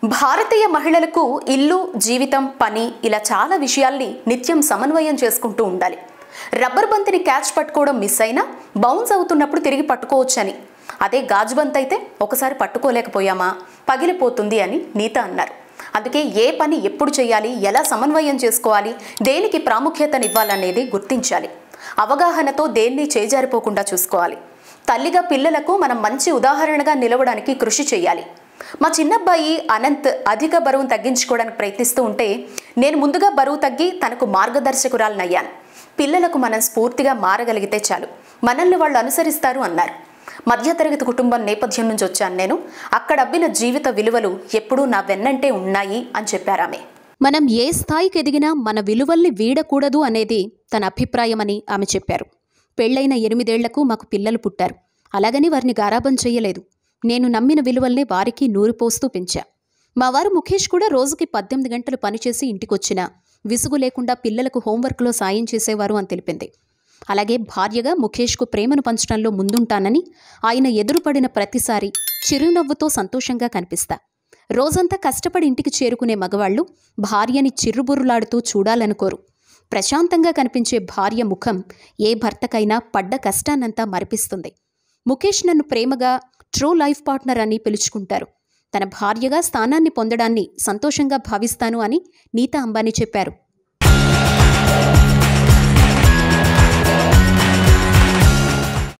భారతీయ మహిళలకు ఇల్లు జీవితం పని ఇలా చాలా విషయాల్ని నిత్యం సమన్వయం చేసుకుంటూ ఉండాలి రబ్బర్ బంతిని క్యాచ్ పట్టుకోవడం మిస్ అయినా బౌన్స్ అవుతున్నప్పుడు తిరిగి పట్టుకోవచ్చని అదే గాజు బంత్ అయితే ఒకసారి పట్టుకోలేకపోయామా పగిలిపోతుంది అని నీత అన్నారు అందుకే ఏ పని ఎప్పుడు చేయాలి ఎలా సమన్వయం చేసుకోవాలి దేనికి ప్రాముఖ్యతనివ్వాలనేది గుర్తించాలి అవగాహనతో దేన్ని చేజారిపోకుండా చూసుకోవాలి తల్లిగా పిల్లలకు మనం మంచి ఉదాహరణగా నిలవడానికి కృషి చేయాలి మా చిన్నబ్బాయి అనంత్ అధిక బరువును తగ్గించుకోవడానికి ప్రయత్నిస్తూ ఉంటే నేను ముందుగా బరువు తగ్గి తనకు మార్గదర్శకురాలనయ్యాను పిల్లలకు మనం స్ఫూర్తిగా మారగలిగితే చాలు మనల్ని వాళ్ళు అనుసరిస్తారు అన్నారు మధ్యతరగతి కుటుంబం నేపథ్యం నుంచి వచ్చాను నేను అక్కడ అబ్బిన జీవిత విలువలు ఎప్పుడూ నా వెన్నంటే ఉన్నాయి అని చెప్పారామె మనం ఏ స్థాయికి ఎదిగినా మన విలువల్ని వీడకూడదు అనేది తన అభిప్రాయమని ఆమె చెప్పారు పెళ్లైన ఎనిమిదేళ్లకు మాకు పిల్లలు పుట్టారు అలాగని వారిని గారాబం చెయ్యలేదు నేను నమ్మిన విలువల్ని వారికి నూరిపోస్తూ పెంచా మా వారు ముఖేష్ కూడా రోజుకి పద్దెనిమిది గంటలు పనిచేసి ఇంటికొచ్చినా విసుగు లేకుండా పిల్లలకు హోంవర్క్లో సాయం చేసేవారు అని తెలిపింది అలాగే భార్యగా ముఖేష్కు ప్రేమను పంచడంలో ముందుంటానని ఆయన ఎదురుపడిన ప్రతిసారి చిరునవ్వుతో సంతోషంగా కనిపిస్తా రోజంతా కష్టపడి ఇంటికి చేరుకునే మగవాళ్ళు భార్యని చిర్రుబుర్రులాడుతూ చూడాలనుకోరు ప్రశాంతంగా కనిపించే భార్య ముఖం ఏ భర్తకైనా పడ్డ కష్టాన్నంతా మరిపిస్తుంది ముఖేష్ నన్ను ప్రేమగా ట్రూ లైఫ్ పార్ట్నర్ అని పిలుచుకుంటారు తన భార్యగా స్థానాన్ని పొందడాన్ని సంతోషంగా భావిస్తాను అని నీతా అంబానీ చెప్పారు